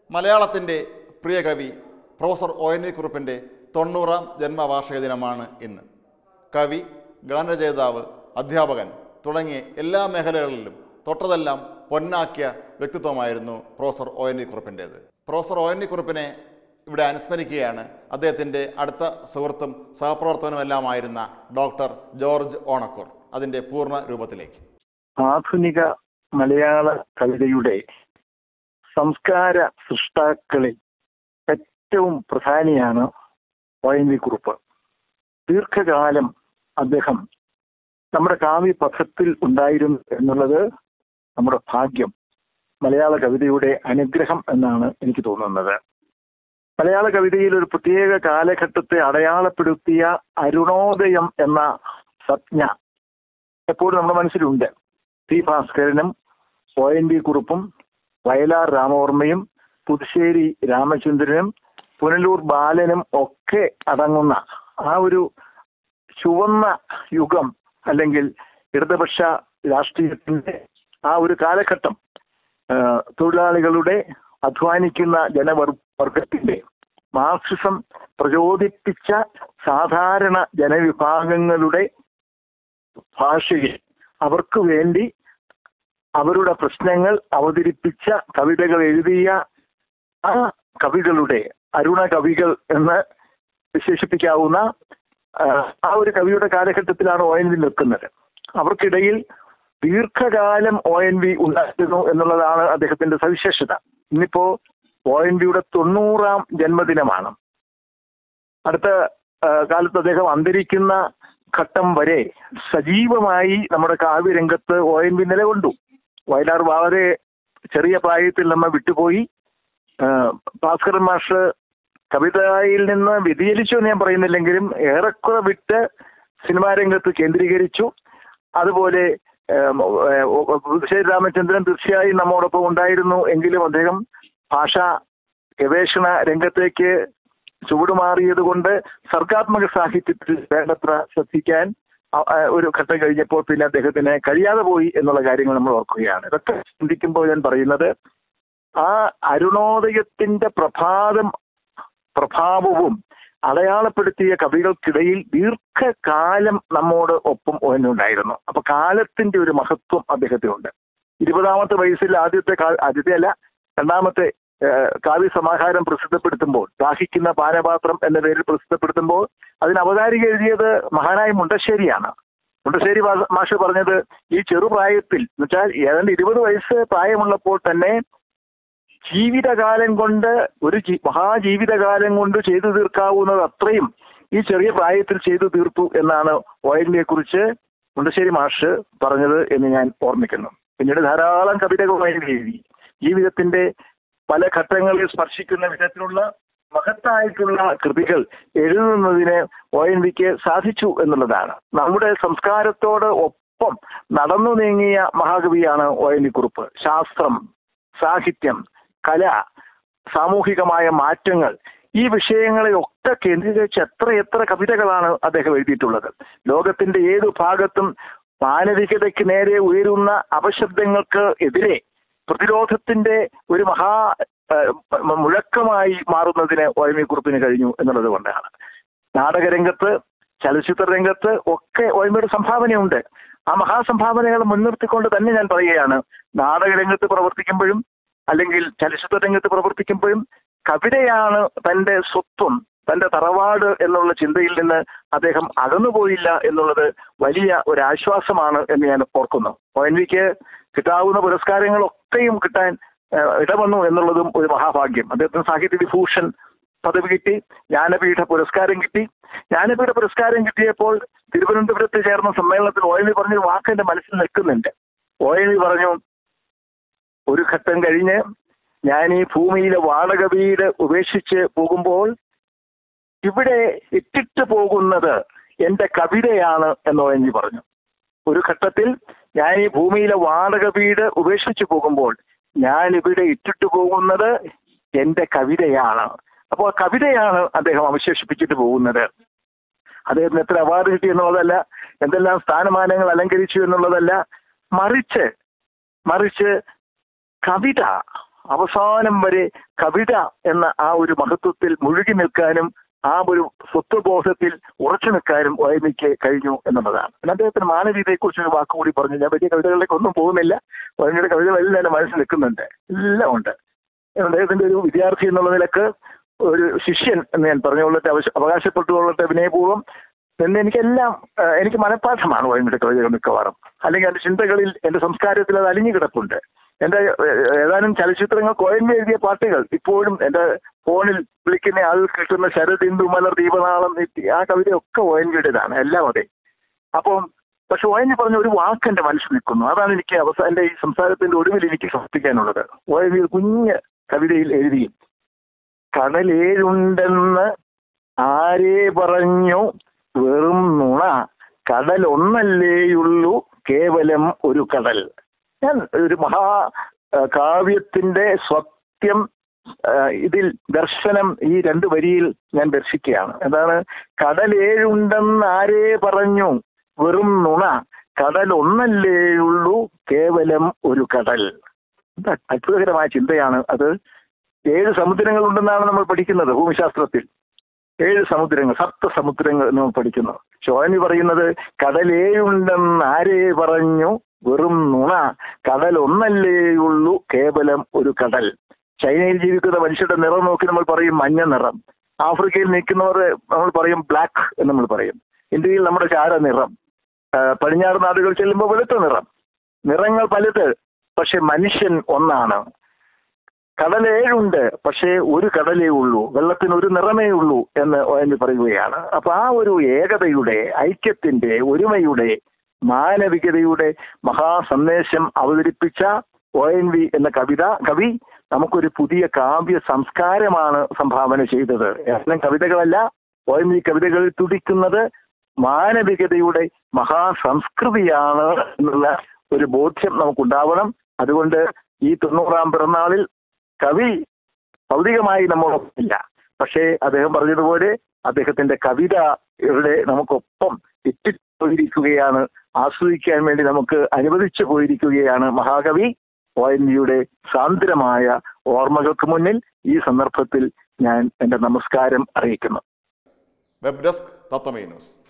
മലയാളത്തിൻ്റെ പ്രിയ കവി പ്രൊഫസർ ഒ എൻ വി കുറുപ്പിൻ്റെ തൊണ്ണൂറാം ജന്മവാർഷിക ദിനമാണ് ഇന്ന് കവി ഗാനരചയിതാവ് അധ്യാപകൻ തുടങ്ങിയ എല്ലാ മേഖലകളിലും തൊട്ടതെല്ലാം പൊന്നാക്കിയ വ്യക്തിത്വമായിരുന്നു പ്രൊഫസർ ഒ എൻ വി കുറുപ്പിൻ്റേത് പ്രൊഫസർ ഒ എൻ വി കുറുപ്പിനെ ഇവിടെ അനുസ്മരിക്കുകയാണ് അദ്ദേഹത്തിൻ്റെ അടുത്ത സുഹൃത്തും സഹപ്രവർത്തകനുമെല്ലാമായിരുന്ന ഡോക്ടർ ജോർജ് ഓണക്കൂർ അതിൻ്റെ പൂർണ്ണ രൂപത്തിലേക്ക് ആധുനിക മലയാള കവിതയുടെ സംസ്കാര സൃഷ്ടാക്കളിൽ ഏറ്റവും പ്രധാനിയാണ് ഒ എൻ വി കുറുപ്പ് ദീർഘകാലം അദ്ദേഹം നമ്മുടെ കാവ്യപഥത്തിൽ ഉണ്ടായിരുന്നു എന്നുള്ളത് നമ്മുടെ ഭാഗ്യം മലയാള കവിതയുടെ അനുഗ്രഹം എന്നാണ് എനിക്ക് തോന്നുന്നത് മലയാള കവിതയിൽ ഒരു പ്രത്യേക കാലഘട്ടത്തെ അടയാളപ്പെടുത്തിയ അരുണോദയം എന്ന സംജ്ഞ എപ്പോഴും നമ്മുടെ മനസ്സിലുണ്ട് ടി ഭാസ്കരനും ഒ എൻ വി കുറുപ്പും വയലാർ രാമവർമ്മയും പുതുശ്ശേരി രാമചന്ദ്രനും പുനലൂർ ബാലനും ഒക്കെ അടങ്ങുന്ന ആ ഒരു ചുവന്ന യുഗം അല്ലെങ്കിൽ ഇടതുപക്ഷ രാഷ്ട്രീയത്തിന്റെ ആ ഒരു കാലഘട്ടം ആ, തൊഴിലാളികളുടെ അധ്വാനിക്കുന്ന ജനവർഗത്തിന്റെ മാർക്സിസം പ്രചോദിപ്പിച്ച സാധാരണ ജനവിഭാഗങ്ങളുടെ ഭാഷയിൽ അവർക്ക് വേണ്ടി അവരുടെ പ്രശ്നങ്ങൾ അവതരിപ്പിച്ച കവിതകൾ എഴുതിയ ആ കവികളുടെ അരുണ കവികൾ എന്ന് വിശേഷിപ്പിക്കാവുന്ന ആ, ആ ഒരു കവിയുടെ കാലഘട്ടത്തിലാണ് ഒ എൻ വി നിൽക്കുന്നത് അവർക്കിടയിൽ ദീർഘകാലം ഒ എൻ വി ഉണ്ടായിരുന്നു എന്നുള്ളതാണ് അദ്ദേഹത്തിന്റെ സവിശേഷത ഇന്നിപ്പോ ഒ എൻ വിയുടെ തൊണ്ണൂറാം ജന്മദിനമാണ് അടുത്ത ആ, കാലത്ത് അദ്ദേഹം അന്തരിക്കുന്ന ഘട്ടം വരെ സജീവമായി നമ്മുടെ കാവ്യരംഗത്ത് ഒ എൻ വി നിലകൊണ്ടു വയലാർ വളരെ ചെറിയ പ്രായത്തിൽ നമ്മെ വിട്ടുപോയി ആ, ഭാസ്കരൻ മാഷ് കവിതയിൽ നിന്ന് വ്യതിചലിച്ചു എന്ന് ഞാൻ പറയുന്നില്ലെങ്കിലും ഏറെക്കുറെ വിട്ട് സിനിമാ രംഗത്ത് കേന്ദ്രീകരിച്ചു അതുപോലെ ഏം, ഏ, പുതുശ്ശേരി രാമചന്ദ്രൻ തീർച്ചയായും നമ്മോടൊപ്പം ഉണ്ടായിരുന്നു എങ്കിലും അദ്ദേഹം ഭാഷാ ഗവേഷണ രംഗത്തേക്ക് ചുവടുമാറിയത് കൊണ്ട് സർഗാത്മക സാഹിത്യത്തിൽ വേണ്ടത്ര ശ്രദ്ധിക്കാൻ അ- ആ ഒരു ഘട്ടം കഴിഞ്ഞപ്പോൾ പിന്നെ അദ്ദേഹത്തിന് കഴിയാതെ പോയി എന്നുള്ള കാര്യങ്ങൾ നമ്മൾ ഓർക്കുകയാണ് ഇതൊക്കെ ചിന്തിക്കുമ്പോൾ ഞാൻ പറയുന്നത് ആ അരുണോദയത്തിന്റെ പ്രഭാതം പ്രഭാവവും അടയാളപ്പെടുത്തിയ കവികൾക്കിടയിൽ ദീർഘകാലം നമ്മോട് ഒപ്പം ഉണ്ടായിരുന്നു അപ്പൊ കാലത്തിന്റെ ഒരു മഹത്വം അദ്ദേഹത്തിനുണ്ട് ഇരുപതാമത്തെ വയസ്സിൽ ആദ്യത്തെ കാ- ആദ്യത്തെ അല്ല രണ്ടാമത്തെ ഏഹ്, കാവ്യ സമാഹാരം പ്രസിദ്ധപ്പെടുത്തുമ്പോൾ ദാഹിക്കുന്ന പാനപാത്രം എന്ന പേരിൽ പ്രസിദ്ധപ്പെടുത്തുമ്പോൾ അതിന് അവതാരിക എഴുതിയത് മഹാനായ മുണ്ടശ്ശേരിയാണ് മുണ്ടശ്ശേരി മാ- മാഷ് പറഞ്ഞത് ഈ ചെറുപ്രായത്തിൽ എന്നുവെച്ചാൽ ഏതാണ്ട് ഇരുപത് വയസ്സ് പ്രായമുള്ളപ്പോൾ തന്നെ ജീവിതകാലം കൊണ്ട് ഒരു ജി- മഹാജീവിതകാലം കൊണ്ട് ചെയ്തു തീർക്കാവുന്നത് അത്രയും ഈ ചെറിയ പ്രായത്തിൽ ചെയ്തു തീർത്തു എന്നാണ് ഒ എൻ വിയെ കുറിച്ച് മുണ്ടശ്ശേരി മാഷ് പറഞ്ഞത് എന്ന് ഞാൻ ഓർമ്മിക്കുന്നു പിന്നീട് ധാരാളം കവിതകൾ ഒ എൻ വി എഴുതി ജീവിതത്തിന്റെ പല ഘട്ടങ്ങളിൽ സ്പർശിക്കുന്ന വിധത്തിലുള്ള മഹത്തായിട്ടുള്ള കൃതികൾ എഴുതുന്നതിന് ഒ എൻ വിക്ക് സാധിച്ചു എന്നുള്ളതാണ് നമ്മുടെ സംസ്കാരത്തോട് ഒപ്പം നടന്നു നീങ്ങിയ മഹാകവിയാണ് ഒ എൻ വി കുറുപ്പ് ശാസ്ത്രം സാഹിത്യം കല സാമൂഹികമായ മാറ്റങ്ങൾ ഈ വിഷയങ്ങളെ ഒക്കെ കേന്ദ്രീകരിച്ച് എത്ര എത്ര കവിതകളാണ് അദ്ദേഹം എഴുതിയിട്ടുള്ളത് ലോകത്തിന്റെ ഏതു ഭാഗത്തും മാനവികതയ്ക്ക് നേരെ ഉയരുന്ന അപശബ്ദങ്ങൾക്ക് എതിരെ പ്രതിരോധത്തിന്റെ ഒരു മഹാ ഏഹ്, മ- മുഴക്കമായി മാറുന്നതിന് ഒ എം വി കുറുപ്പിന് കഴിഞ്ഞു എന്നുള്ളത് കൊണ്ടാണ് നാടകരംഗത്ത് ചലച്ചിത്ര രംഗത്ത് ഒക്കെ ഒ എം വിയുടെ സംഭാവനയുണ്ട് ആ മഹാസംഭാവനകൾ മുൻനിർത്തിക്കൊണ്ട് തന്നെ ഞാൻ പറയുകയാണ് നാടകരംഗത്ത് പ്രവർത്തിക്കുമ്പോഴും അല്ലെങ്കിൽ ചലച്ചിത്ര രംഗത്ത് പ്രവർത്തിക്കുമ്പോഴും കവിതയാണ് തന്റെ സ്വത്വം തന്റെ തറവാട് എന്നുള്ള ചിന്തയിൽ നിന്ന് അദ്ദേഹം അകന്നുപോയില്ല എന്നുള്ളത് വലിയ ഒരു ആശ്വാസമാണ് എന്ന് ഞാൻ ഓർക്കുന്നു ഒ എൻ വിക്ക് കിട്ടാവുന്ന പുരസ്കാരങ്ങളൊക്കെയും കിട്ടാൻ ഏഹ്, ഇടവന്നു എന്നുള്ളതും ഒരു മഹാഭാഗ്യം അദ്ദേഹത്തിന് സാഹിത്യ വിഭൂഷൺ പദവി കിട്ടി ജ്ഞാനപീഠ പുരസ്കാരം കിട്ടി ജ്ഞാനപീഠ പുരസ്കാരം കിട്ടിയപ്പോൾ തിരുവനന്തപുരത്ത് ചേർന്ന സമ്മേളനത്തിൽ ഒ എൻ വി പറഞ്ഞൊരു വാക്ക് എന്റെ മനസ്സിൽ നിൽക്കുന്നുണ്ട് ഒ എൻ വി പറഞ്ഞു ഒരു ഘട്ടം കഴിഞ്ഞ് ഞാൻ ഈ ഭൂമിയിലെ വാടക വീട് ഉപേക്ഷിച്ച് പോകുമ്പോൾ ഇവിടെ ഇട്ടിട്ട് പോകുന്നത് എന്റെ കവിതയാണ് എന്ന് ഒ എൻ വി പറഞ്ഞു ഒരു ഘട്ടത്തിൽ ഞാൻ ഈ ഭൂമിയിലെ വാടക വീട് ഉപേക്ഷിച്ചു പോകുമ്പോൾ ഞാൻ ഇവിടെ ഇട്ടിട്ട് പോകുന്നത് എന്റെ കവിതയാണ് അപ്പോൾ കവിതയാണ് അദ്ദേഹം അവശേഷിപ്പിച്ചിട്ട് പോകുന്നത് അദ്ദേഹത്തിന് എത്ര അവാർഡ് കിട്ടി എന്നുള്ളതല്ല എന്തെല്ലാം സ്ഥാനമാനങ്ങൾ അലങ്കരിച്ചു എന്നുള്ളതല്ല മറിച്ച് മറിച്ച് കവിത അവസാനം വരെ കവിത എന്ന ആ ഒരു മഹത്വത്തിൽ മുഴുകി നിൽക്കാനും ആ ഒരു സ്വത്വബോധത്തിൽ ഉറച്ചു നിൽക്കാനും വൈമിക്ക് കഴിഞ്ഞു എന്നുള്ളതാണ് പിന്നെ അദ്ദേഹത്തിന് മാനവീയതയെക്കുറിച്ച് ഒരു വാക്കുകൂടി പറഞ്ഞു ഞാൻ വലിയ കവിതകളിലേക്ക് ഒന്നും പോകുന്നില്ല വൈമിയുടെ കവിതകളെല്ലാം എൻ്റെ മനസ്സിൽ നിൽക്കുന്നുണ്ട് എല്ലാം ഉണ്ട് അദ്ദേഹത്തിന്റെ ഒരു വിദ്യാർത്ഥി എന്നുള്ള നിലക്ക് ഒരു ശിഷ്യൻ എന്ന് ഞാൻ പറഞ്ഞുകൊള്ളട്ടെ അവശ അവകാശപ്പെട്ടുകൊള്ളട്ടെ വിനയപൂർവ്വം എന്ന് എനിക്കെല്ലാം ആ, എനിക്ക് മനഃപ്പാഠമാണ് വൈമിയുടെ കവിതകൾ മിക്കവാറും അല്ലെങ്കിൽ എൻ്റെ ചിന്തകളിൽ എൻ്റെ സംസ്കാരത്തിൽ അത് അലിഞ്ഞു കിടപ്പുണ്ട് എൻ്റെ ഏ- ഏതാനും ചലച്ചിത്രങ്ങൾ കോയമ്പി എഴുതിയ പാട്ടുകൾ ഇപ്പോഴും എൻ്റെ ഫോണിൽ വിളിക്കുന്ന ആൾ കിട്ടുന്ന ശരദിന്ദു മലർ ദീപനാളം നെറ്റി ആ കവിതയൊക്കെ ഒ എൻ വിയുടേതാണ് എല്ലാം അതെ അപ്പം പക്ഷെ ഒ എൻ വി പറഞ്ഞ ഒരു വാക്ക് എൻ്റെ മനസ്സിൽ നിൽക്കുന്നു അതാണ് എനിക്ക് അവസാന എൻ്റെ ഈ സംസാരത്തിന്റെ ഒടുവിൽ എനിക്ക് സമർപ്പിക്കാനുള്ളത് ഒ എൻ വി ഒരു കുഞ്ഞ് കവിതയിൽ എഴുതി കടലേഴുണ്ടെന്ന് ആരേ പറഞ്ഞു വെറും നുണ കടൽ ഒന്നല്ലേയുള്ളൂ കേവലം ഒരു കടൽ ഞാൻ ഒരു മഹാ ആ, കാവ്യത്തിന്റെ സത്യം ആ, ഇതിൽ ദർശനം ഈ രണ്ട് വരിയിൽ ഞാൻ ദർശിക്കുകയാണ് എന്താണ് കടലേഴുണ്ടെന്ന് ആരേ പറഞ്ഞു വെറും നുണ കടൽ ഒന്നല്ലേയുള്ളൂ കേവലം ഒരു കടൽ ഇത് അത്ഭുതകരമായ ചിന്തയാണ് അത് ഏഴ് സമുദ്രങ്ങൾ ഉണ്ടെന്നാണ് നമ്മൾ പഠിക്കുന്നത് ഭൂമിശാസ്ത്രത്തിൽ ഏഴ് സമുദ്രങ്ങൾ സപ്ത സമുദ്രങ്ങൾ എന്ന് നമ്മൾ പഠിക്കുന്നു ശോനി പറയുന്നത് കടലേഴുണ്ടെന്ന് ആരേ പറഞ്ഞു വെറും നുണ കടൽ ഒന്നല്ലേയുള്ളൂ കേവലം ഒരു കടൽ ചൈനയിൽ ജീവിക്കുന്ന മനുഷ്യരുടെ നിറം നോക്കി നമ്മൾ പറയും മഞ്ഞ നിറം ആഫ്രിക്കയിൽ നിൽക്കുന്നവർ നമ്മൾ പറയും ബ്ലാക്ക് എന്ന് നമ്മൾ പറയും ഇന്ത്യയിൽ നമ്മുടെ ചാര നിറം ആ, പടിഞ്ഞാറ് നാടുകൾ ചെല്ലുമ്പോൾ വെളുത്ത നിറം നിറങ്ങൾ പലത് പക്ഷെ മനുഷ്യൻ ഒന്നാണ് കടലേഴുണ്ട് പക്ഷേ ഒരു കടലേ ഉള്ളൂ വെള്ളത്തിന് ഒരു നിറമേ ഉള്ളൂ എന്ന് ഒ എൻ വി പറയുകയാണ് അപ്പൊ ആ ഒരു ഏകതയുടെ ഐക്യത്തിന്റെ ഒരുമയുടെ മാനവികതയുടെ മഹാസന്ദേശം അവതരിപ്പിച്ച ഒ എൻ വി എന്ന കവിത കവി നമുക്കൊരു പുതിയ കാവ്യ സംസ്കാരമാണ് സംഭാവന ചെയ്തത് ഏതാനും കവിതകളല്ല ഒ എൻ വി കവിതകളിൽ തുടിക്കുന്നത് മാനവികതയുടെ മഹാസംസ്കൃതിയാണ് എന്നുള്ള ഒരു ബോധ്യം നമുക്കുണ്ടാവണം അതുകൊണ്ട് ഈ തൊണ്ണൂറാം പിറന്നാളിൽ കവി ഭൗതികമായി നമ്മോടൊപ്പമില്ല പക്ഷേ അദ്ദേഹം പറഞ്ഞതുപോലെ അദ്ദേഹത്തിന്റെ കവിതയുടെ നമുക്കൊപ്പം എത്തിപ്പോയിരിക്കുകയാണ് ആസ്വദിക്കാൻ വേണ്ടി നമുക്ക് അനുവദിച്ചു പോയിരിക്കുകയാണ് മഹാകവി ഒ എൻ വിയുടെ സാന്ദ്രമായ ഓർമ്മകൾക്ക് മുന്നിൽ ഈ സന്ദർഭത്തിൽ ഞാൻ എന്റെ നമസ്കാരം അറിയിക്കുന്നു വെബ് ഡെസ്ക് തത്തമൈ ന്യൂസ്